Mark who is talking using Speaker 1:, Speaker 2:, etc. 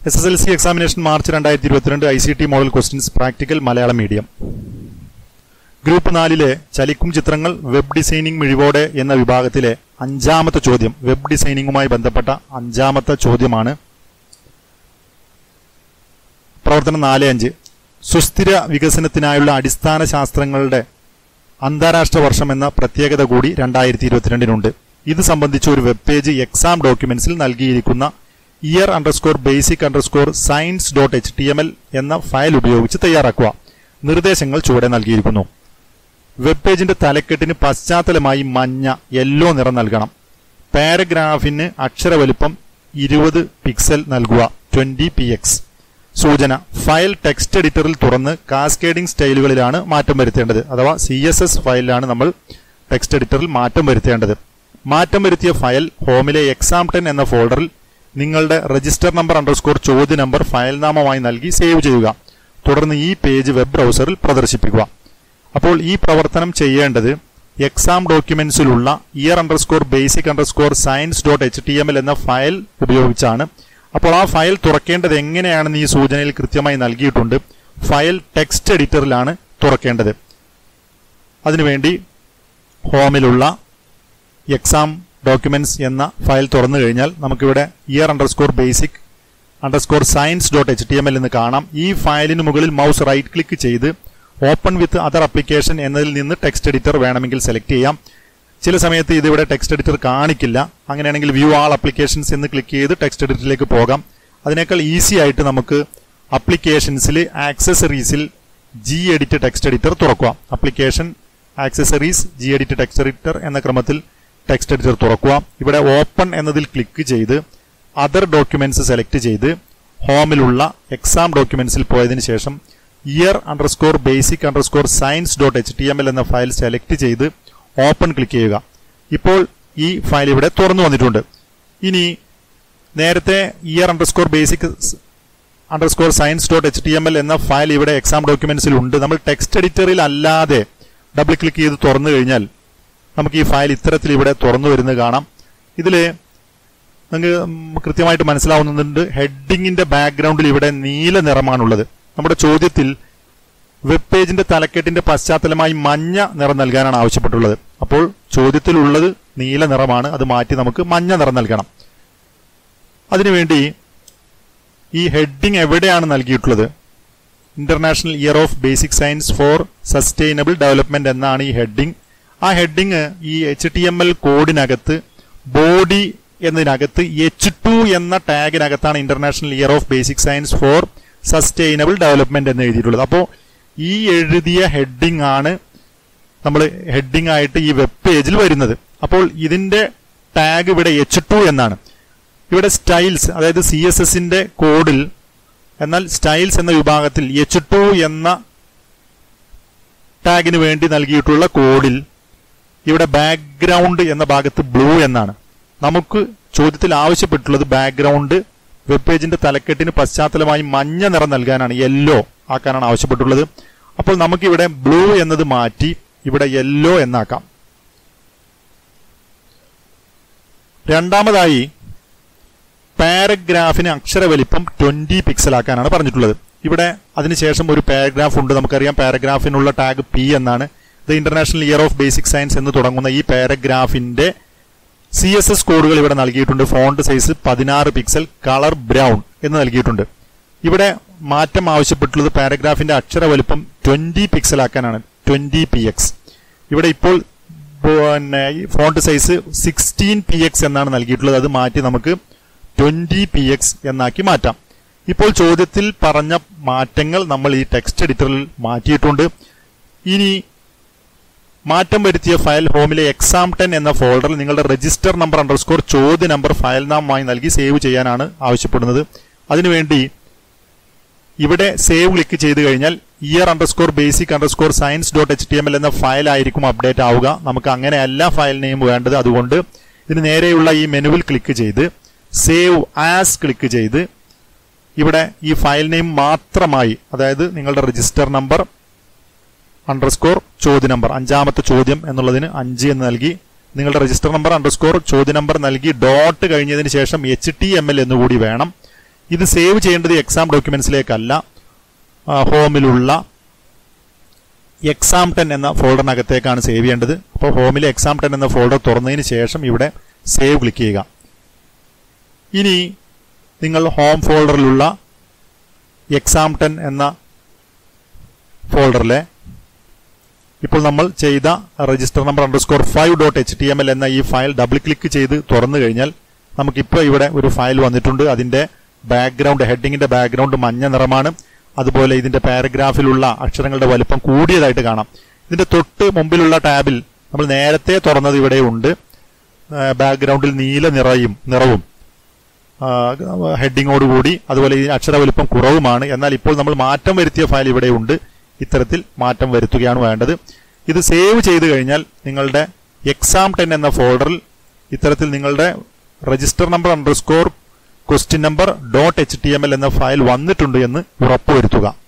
Speaker 1: S S L C examination March രണ്ടായിരത്തി ഇരുപത്തിരണ്ട് I C T model questions practical Malayalam medium group നാലിലെ ചലിക്കും ചിത്രങ്ങൾ വെബ് ഡിസൈനിങ് മിഴിവോടെ എന്ന വിഭാഗത്തിലെ അഞ്ചാമത്തെ ചോദ്യം വെബ് ഡിസൈനിങ്ങുമായി ബന്ധപ്പെട്ട അഞ്ചാമത്തെ ചോദ്യമാണ് പ്രവർത്തനം നാല് അഞ്ച് സുസ്ഥിര വികസനത്തിനായുള്ള അടിസ്ഥാന ശാസ്ത്രങ്ങളുടെ അന്താരാഷ്ട്ര വർഷം എന്ന പ്രത്യേകത കൂടി രണ്ടായിരത്തി ഇരുപത്തിരണ്ടിനുണ്ട് ഇത് സംബന്ധിച്ച ഒരു വെബ് പേജ് എക്സാം ഡോക്യുമെന്റ്സിൽ നൽകിയിരിക്കുന്ന year underscore basic underscore science dot H T M L എന്ന ഫയൽ ഉപയോഗിച്ച് തയ്യാറാക്കുക നിർദ്ദേശങ്ങൾ ചുവടെ നൽകിയിരിക്കുന്നു വെബ് പേജിന്റെ തലക്കെട്ടിന് പശ്ചാത്തലമായി മഞ്ഞ യെല്ലോ നിറം നൽകണം പാരഗ്രാഫിന് അക്ഷരവലുപ്പം ഇരുപത് പിക്സൽ നൽകുക ട്വന്റി പി എക്സ് സൂചന ഫയൽ ടെക്സ്റ്റ് എഡിറ്ററിൽ തുറന്ന് കാസ്കേഡിംഗ് സ്റ്റൈലുകളിലാണ് മാറ്റം വരുത്തേണ്ടത് അഥവാ സി എസ് എസ് ഫയലിലാണ് നമ്മൾ ടെക്സ്റ്റ് എഡിറ്ററിൽ മാറ്റം വരുത്തേണ്ടത് മാറ്റം വരുത്തിയ ഫയൽ ഹോമിലെ എക്സാം ടെൻ എന്ന ഫോൾഡറിൽ നിങ്ങളുടെ രജിസ്റ്റർ നമ്പർ അണ്ടർസ്കോർ ചോദ്യ നമ്പർ ഫയൽ നാമമായി നൽകി സേവ് ചെയ്യുക തുടർന്ന് ഈ പേജ് വെബ് ബ്രൗസറിൽ പ്രദർശിപ്പിക്കുക അപ്പോൾ ഈ പ്രവർത്തനം ചെയ്യേണ്ടത് എക്സാം ഡോക്യുമെന്റ്സിലുള്ള year underscore basic underscore science dot H T M L എന്ന ഫയൽ ഉപയോഗിച്ചാണ് അപ്പോൾ ആ ഫയൽ തുറക്കേണ്ടത് എങ്ങനെയാണെന്ന് ഈ സൂചനയിൽ കൃത്യമായി നൽകിയിട്ടുണ്ട് ഫയൽ ടെക്സ്റ്റ് എഡിറ്ററിലാണ് തുറക്കേണ്ടത് അതിനുവേണ്ടി ഹോമിലുള്ള എക്സാം ഡോക്യുമെന്റ്സ് എന്ന ഫയൽ തുറന്നു കഴിഞ്ഞാൽ നമുക്കിവിടെ year underscore basic underscore science dot H T M L എന്ന് കാണാം ഈ ഫയലിന് മുകളിൽ മൗസ് റൈറ്റ് ക്ലിക്ക് ചെയ്ത് ഓപ്പൺ വിത്ത് അതർ അപ്ലിക്കേഷൻ എന്നതിൽ നിന്ന് ടെക്സ്റ്റ് എഡിറ്റർ വേണമെങ്കിൽ സെലക്ട് ചെയ്യാം ചില സമയത്ത് ഇതിവിടെ ടെക്സ്റ്റ് എഡിറ്റർ കാണിക്കില്ല അങ്ങനെയാണെങ്കിൽ വ്യൂ ആൾ അപ്ലിക്കേഷൻസ് എന്ന് ക്ലിക്ക് ചെയ്ത് ടെക്സ്റ്റ് എഡിറ്ററിലേക്ക് പോകാം അതിനേക്കാൾ ഈസി ആയിട്ട് നമുക്ക് അപ്ലിക്കേഷൻസിൽ ആക്സസറീസിൽ ജി എഡിറ്റ് ടെക്സ്റ്റ് എഡിറ്റർ തുറക്കുക application accessories G edit text editor എന്ന ക്രമത്തിൽ ടെക്സ്റ്റ് എഡിറ്റർ തുറക്കുക ഇവിടെ ഓപ്പൺ എന്നതിൽ ക്ലിക്ക് ചെയ്ത് അതർ ഡോക്യുമെന്റ്സ് സെലക്ട് ചെയ്ത് ഹോമിലുള്ള എക്സാം ഡോക്യുമെന്റ്സിൽ പോയതിനു ശേഷം year underscore basic underscore science dot H T M L എന്ന ഫയൽ സെലക്ട് ചെയ്ത് ഓപ്പൺ ക്ലിക്ക് ചെയ്യുക ഇപ്പോൾ ഈ ഫയൽ ഇവിടെ തുറന്നു വന്നിട്ടുണ്ട് ഇനി നേരത്തെ year underscore basic underscore science dot H T M L എന്ന ഫയൽ ഇവിടെ എക്സാം ഡോക്യുമെന്റ്സിൽ ഉണ്ട് നമ്മൾ ടെക്സ്റ്റ് എഡിറ്ററിൽ അല്ലാതെ ഡബിൾ ക്ലിക്ക് ചെയ്ത് തുറന്നു കഴിഞ്ഞാൽ നമുക്ക് ഈ ഫയൽ ഇത്തരത്തിൽ ഇവിടെ തുറന്നു വരുന്നത് കാണാം ഇതിൽ നിങ്ങൾക്ക് കൃത്യമായിട്ട് മനസ്സിലാവുന്നുണ്ട് ഹെഡിങ്ങിന്റെ ബാക്ക്ഗ്രൗണ്ടിൽ ഇവിടെ നീല നിറമാണുള്ളത് നമ്മുടെ ചോദ്യത്തിൽ വെബ് പേജിന്റെ തലക്കെട്ടിന്റെ പശ്ചാത്തലമായി മഞ്ഞ നിറം നൽകാനാണ് ആവശ്യപ്പെട്ടുള്ളത് അപ്പോൾ ചോദ്യത്തിലുള്ളത് നീല നിറമാണ് അത് മാറ്റി നമുക്ക് മഞ്ഞ നിറം നൽകണം അതിനുവേണ്ടി ഈ ഹെഡിങ് എവിടെയാണ് നൽകിയിട്ടുള്ളത് international year of basic science for sustainable development എന്നാണ് ഈ ഹെഡിങ് ആ ഹെഡിങ് ഈ എച്ച് ടി എം എൽ കോഡിനകത്ത് ബോഡി എന്നതിനകത്ത് എച്ച് ടു എന്ന ടാഗിനകത്താണ് international year of basic science for sustainable development എന്ന് എഴുതിയിട്ടുള്ളത് അപ്പോൾ ഈ എഴുതിയ ഹെഡിങ് ആണ് നമ്മൾ ഹെഡിങ് ആയിട്ട് ഈ വെബ് പേജിൽ വരുന്നത് അപ്പോൾ ഇതിന്റെ ടാഗ് ഇവിടെ എച്ച് ടു എന്നാണ് ഇവിടെ സ്റ്റൈൽസ് അതായത് സി എസ് എസിന്റെ കോഡിൽ എന്നാൽ സ്റ്റൈൽസ് എന്ന വിഭാഗത്തിൽ എച്ച് ടു എന്ന ടാഗിന് വേണ്ടി നൽകിയിട്ടുള്ള കോഡിൽ ഇവിടെ ബാക്ക്ഗ്രൗണ്ട് എന്ന ഭാഗത്ത് ബ്ലൂ എന്നാണ് നമുക്ക് ചോദ്യത്തിൽ ആവശ്യപ്പെട്ടുള്ളത് ബാക്ക്ഗ്രൗണ്ട് വെബ് പേജിന്റെ തലക്കെട്ടിന് പശ്ചാത്തലമായി മഞ്ഞ നിറം നൽകാനാണ് യെല്ലോ ആക്കാനാണ് ആവശ്യപ്പെട്ടുള്ളത് അപ്പോൾ നമുക്കിവിടെ ബ്ലൂ എന്നത് മാറ്റി ഇവിടെ യെല്ലോ എന്നാക്കാം രണ്ടാമതായി പാരഗ്രാഫിന് അക്ഷരവലിപ്പം ട്വന്റി പിക്സൽ ആക്കാനാണ് പറഞ്ഞിട്ടുള്ളത് ഇവിടെ അതിനുശേഷം ഒരു പാരഗ്രാഫ് ഉണ്ട് നമുക്കറിയാം പാരഗ്രാഫിനുള്ള ടാഗ് പി എന്നാണ് the international year of basic science എന്ന് തുടങ്ങുന്ന ഈ പാരഗ്രാഫിന്റെ സി എസ് എസ് കോഡുകൾ ഇവിടെ നൽകിയിട്ടുണ്ട് ഫോണ്ട് സൈസ് പതിനാറ് പിക്സൽ കളർ ബ്രൗൺ എന്ന് നൽകിയിട്ടുണ്ട് ഇവിടെ മാറ്റം ആവശ്യപ്പെട്ടുള്ളത് പാരഗ്രാഫിന്റെ അക്ഷര വലുപ്പം ട്വന്റി പിക്സൽ ആക്കാനാണ് ട്വന്റി പി എക്സ് ഇവിടെ ഇപ്പോൾ പിന്നെ font size sixteen P X എന്നാണ് നൽകിയിട്ടുള്ളത് അത് മാറ്റി നമുക്ക് ട്വന്റി പി എക്സ് എന്നാക്കി മാറ്റാം ഇപ്പോൾ ചോദ്യത്തിൽ പറഞ്ഞ മാറ്റങ്ങൾ നമ്മൾ ഈ ടെക്സ്റ്റ് എഡിറ്ററിൽ മാറ്റിയിട്ടുണ്ട് ഇനി മാറ്റം വരുത്തിയ ഫയൽ ഹോമിലെ എക്സാം ടെൻ എന്ന ഫോൾഡറിൽ നിങ്ങളുടെ രജിസ്റ്റർ നമ്പർ അണ്ടർസ്കോർ ചോദ്യ നമ്പർ ഫയൽ നാമമായി നൽകി സേവ് ചെയ്യാനാണ് ആവശ്യപ്പെടുന്നത് അതിനുവേണ്ടി ഇവിടെ സേവ് ക്ലിക്ക് ചെയ്ത് കഴിഞ്ഞാൽ year underscore basic underscore science dot H T M L എന്ന ഫയൽ ആയിരിക്കും അപ്ഡേറ്റ് ആവുക നമുക്ക് അങ്ങനെയല്ല ഫയൽ നെയിം വേണ്ടത് അതുകൊണ്ട് ഇതിന് നേരെയുള്ള ഈ മെനുവിൽ ക്ലിക്ക് ചെയ്ത് സേവ് ആസ് ക്ലിക്ക് ചെയ്ത് ഇവിടെ ഈ ഫയൽ നെയിം മാത്രമായി അതായത് നിങ്ങളുടെ രജിസ്റ്റർ നമ്പർ അണ്ടർസ്കോർ ചോദ്യ നമ്പർ അഞ്ചാമത്തെ ചോദ്യം എന്നുള്ളതിന് അഞ്ച് എന്ന് നൽകി നിങ്ങളുടെ രജിസ്റ്റർ നമ്പർ അണ്ടർസ്കോർ ചോദ്യ നമ്പർ നൽകി ഡോട്ട് കഴിഞ്ഞതിന് ശേഷം എച്ച് ടി എം എൽ എന്നുകൂടി വേണം ഇത് സേവ് ചെയ്യേണ്ടത് എക്സാം ഡോക്യുമെന്റ്സിലേക്കല്ല ആ, ഹോമിലുള്ള എക്സാം ടെൻ എന്ന ഫോൾഡറിനകത്തേക്കാണ് സേവ് ചെയ്യേണ്ടത് അപ്പോൾ ഹോമിലെ എക്സാം ടെൻ എന്ന ഫോൾഡർ തുറന്നതിന് ശേഷം ഇവിടെ സേവ് ക്ലിക്ക് ചെയ്യുക ഇനി നിങ്ങൾ ഹോം ഫോൾഡറിലുള്ള എക്സാം ടെൻ എന്ന ഫോൾഡറിലെ ഇപ്പോൾ നമ്മൾ ചെയ്ത register number underscore five dot H T M L എന്ന ഈ ഫയൽ ഡബിൾ ക്ലിക്ക് ചെയ്ത് തുറന്നു കഴിഞ്ഞാൽ നമുക്കിപ്പോൾ ഇവിടെ ഒരു ഫയൽ വന്നിട്ടുണ്ട് അതിന്റെ ബാക്ക്ഗ്രൗണ്ട് ഹെഡിങ്ങിന്റെ ബാക്ക്ഗ്രൗണ്ട് മഞ്ഞ നിറമാണ് അതുപോലെ ഇതിന്റെ പാരഗ്രാഫിലുള്ള അക്ഷരങ്ങളുടെ വലുപ്പം കൂടിയതായിട്ട് കാണാം ഇതിന്റെ തൊട്ട് മുമ്പിലുള്ള ടാബിൽ നമ്മൾ നേരത്തെ തുറന്നത് ഇവിടെ ഉണ്ട് ബാക്ക്ഗ്രൗണ്ടിൽ നീല നിറയും നിറവും ഹെഡിങ്ങോടുകൂടി അതുപോലെ ഈ അക്ഷര വലുപ്പം കുറവുമാണ് എന്നാൽ ഇപ്പോൾ നമ്മൾ മാറ്റം വരുത്തിയ ഫയൽ ഇവിടെ ഉണ്ട് ഇത്തരത്തിൽ മാറ്റം വരുത്തുകയാണ് വേണ്ടത് ഇത് സേവ് ചെയ്ത് കഴിഞ്ഞാൽ നിങ്ങളുടെ എക്സാം ടെൻ എന്ന ഫോൾഡറിൽ ഇത്തരത്തിൽ നിങ്ങളുടെ register number underscore question number dot H T M L എന്ന ഫയൽ വന്നിട്ടുണ്ട് എന്ന് ഉറപ്പുവരുത്തുക